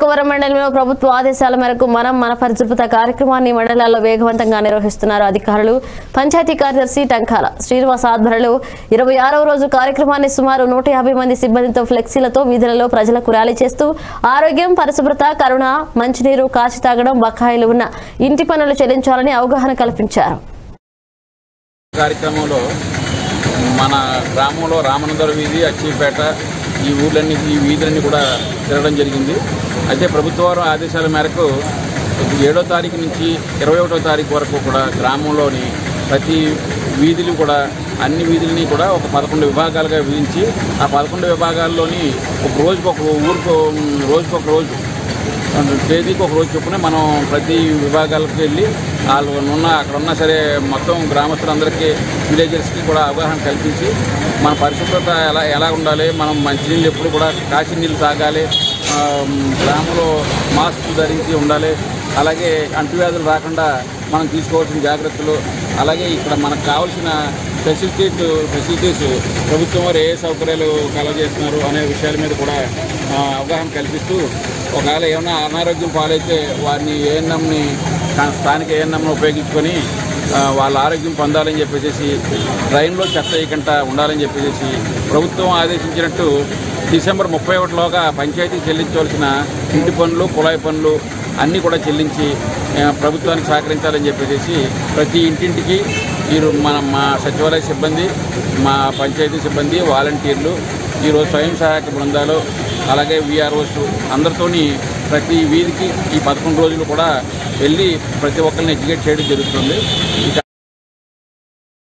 గోకవరం మండలంలో ప్రభుత్వ ఆదేశాల మేరకు మనం మన పరిశుభ్రత కార్యక్రమాన్ని మండలాల్లో వేగవంతంగా నిర్వహిస్తున్నారు అధికారులు పంచాయతీ కార్యదర్శి టంకాల శ్రీనివాస్ ఆధ్వర్యంలో ఇరవై ఆరవ రోజు కార్యక్రమాన్ని సుమారు నూట యాభై మంది సిబ్బందితో ఫ్లెక్సీలతో వీధులలో ప్రజలకు ర్యాలీ చేస్తూ ఆరోగ్యం పరిశుభ్రత కరుణ మంచినీరు కాచి తాగడం బకాయిలు ఉన్న ఇంటి పనులు చెల్లించాలని అవగాహన కల్పించారు కార్యక్రమంలో మన గ్రామంలో రామనందర వీధి అచ్చిపేట ఈ ఊర్లన్నీ ఈ వీధులన్నీ కూడా తిరగడం జరిగింది అయితే ప్రభుత్వ వారు ఆదేశాల మేరకు ఏడో తారీఖు నుంచి ఇరవై ఒకటో తారీఖు వరకు కూడా గ్రామంలోని ప్రతి వీధులు కూడా అన్ని వీధులని కూడా ఒక పదకొండు విభాగాలుగా విధించి ఆ పదకొండు విభాగాల్లోని ఒక రోజుకు ఒక ఊరికి రోజుకు ఒక రోజు తేదీకి ఒక రోజు చొప్పున మనం ప్రతి విభాగాలకు వెళ్ళి వాళ్ళు ఉన్న అక్కడ ఉన్నా సరే మొత్తం గ్రామస్తులందరికీ విలేజర్స్కి కూడా అవగాహన కల్పించి మన పరిశుభ్రత ఎలా ఎలా ఉండాలి మనం మంచినీళ్ళు ఎప్పుడు కూడా కాచి నీళ్ళు తాగాలి ఆ, గ్రామంలో మాస్క్ ధరించి ఉండాలి అలాగే అంటువ్యాధులు రాకుండా మనం తీసుకోవాల్సిన జాగ్రత్తలు అలాగే ఇక్కడ మనకు కావాల్సిన ఫెసిలిటీస్ ఫెసిలిటీస్ ప్రభుత్వం వారు ఏ సౌకర్యాలు కలగజేస్తున్నారు అనే విషయాల మీద కూడా ఆ, అవగాహన కల్పిస్తూ ఒకవేళ ఏమైనా అనారోగ్యం పాలైతే వారిని ఏఎన్ఎంని స్థానిక ఏఎన్ఎంను ఉపయోగించుకొని ఆ, వాళ్ళ ఆరోగ్యం పొందాలని చెప్పేసి ట్రైన్లో చెత్త వేయకుండా ఉండాలని చెప్పేసి ప్రభుత్వం ఆదేశించినట్టు డిసెంబర్ ముప్పై ఒకటిలోగా పంచాయతీకి చెల్లించవలసిన ఇంటి పనులు కుళాయి పనులు అన్నీ కూడా చెల్లించి ఆ, ప్రభుత్వానికి సహకరించాలని చెప్పేసి ప్రతి ఇంటింటికి మీరు మన మా సచివాలయ సిబ్బంది మా పంచాయతీ సిబ్బంది వాలంటీర్లు ఈరోజు స్వయం సహాయక బృందాలు అలాగే విఆర్ఓస్ అందరితోని ప్రతి వీధికి ఈ పదకొండు రోజులు కూడా వెళ్ళి ప్రతి ఒక్కరిని ఎడ్యుకేట్ చేయడం జరుగుతుంది ఇక